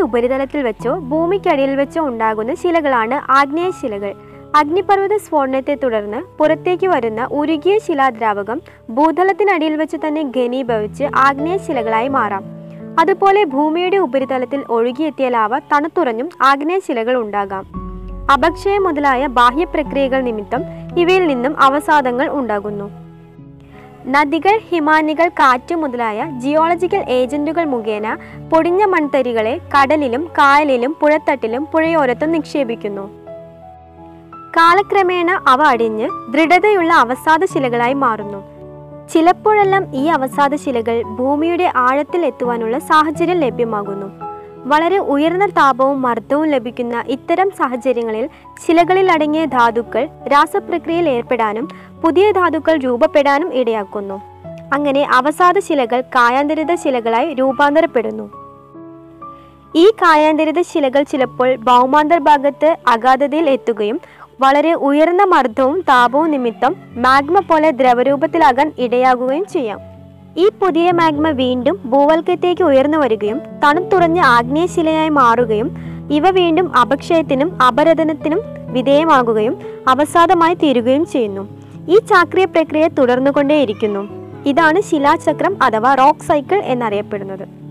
ഉപരിതലത്തിൽ വെച്ചോ ഭൂമിക്കടിയിൽ വെച്ചോ ഉണ്ടാകുന്ന ശിലകളാണ് ആഗ്നേയ ശിലകൾ അഗ്നിപർവ്വത സ്ഫോടനത്തെ തുടർന്ന് പുറത്തേക്ക് വരുന്ന ഉരുകിയ ശിലാദ്രാവകം ഭൂതലത്തിനടിയിൽ വെച്ച് തന്നെ ഘനീഭവിച്ച് ആഗ്നേയ ശിലകളായി മാറാം അതുപോലെ ഭൂമിയുടെ ഉപരിതലത്തിൽ ഒഴുകിയെത്തിയ ലാവ തണുത്തുറഞ്ഞും ആഗ്നേയ ശിലകൾ ഉണ്ടാകാം അപക്ഷയം മുതലായ ബാഹ്യ പ്രക്രിയകൾ നിമിത്തം ഇവയിൽ നിന്നും അവസാദങ്ങൾ ഉണ്ടാകുന്നു നദികൾ ഹിമാനികൾ കാറ്റ് മുതലായ ജിയോളജിക്കൽ ഏജന്റുകൾ മുഖേന പൊടിഞ്ഞ മൺതരികളെ കടലിലും കായലിലും പുഴത്തട്ടിലും പുഴയോരത്തും നിക്ഷേപിക്കുന്നു കാലക്രമേണ അവ അടിഞ്ഞ് ദൃഢതയുള്ള അവസാദ ശിലകളായി മാറുന്നു ചിലപ്പോഴെല്ലാം ഈ അവസാദ ശിലകൾ ഭൂമിയുടെ ആഴത്തിൽ എത്തുവാനുള്ള സാഹചര്യം ലഭ്യമാകുന്നു വളരെ ഉയർന്ന താപവും മർദ്ദവും ലഭിക്കുന്ന ഇത്തരം സാഹചര്യങ്ങളിൽ ശിലകളിൽ അടങ്ങിയ ധാതുക്കൾ രാസപ്രക്രിയയിൽ ഏർപ്പെടാനും പുതിയ ധാതുക്കൾ രൂപപ്പെടാനും ഇടയാക്കുന്നു അങ്ങനെ അവസാദ ശിലകൾ കായാന്തരിത ശിലകളായി രൂപാന്തരപ്പെടുന്നു ഈ കായാന്തരിത ശിലകൾ ചിലപ്പോൾ ഭൗമാന്തർ ഭാഗത്ത് അഗാധതയിൽ എത്തുകയും വളരെ ഉയർന്ന മർദ്ദവും താപവും നിമിത്തം മാഗ്മ പോലെ ദ്രവരൂപത്തിലാകാൻ ഇടയാകുകയും ചെയ്യാം ഈ പുതിയ മാഗ്മ വീണ്ടും ഭൂവൽക്കത്തേക്ക് ഉയർന്നു വരികയും തണുത്തുറഞ്ഞ ആഗ്നേയശിലയായി മാറുകയും ഇവ വീണ്ടും അപക്ഷയത്തിനും അപരദനത്തിനും വിധേയമാകുകയും അവസാദമായി തീരുകയും ചെയ്യുന്നു ഈ ചാക്രിയ പ്രക്രിയ തുടർന്നുകൊണ്ടേയിരിക്കുന്നു ഇതാണ് ശിലാചക്രം അഥവാ റോക്ക് സൈക്കിൾ എന്നറിയപ്പെടുന്നത്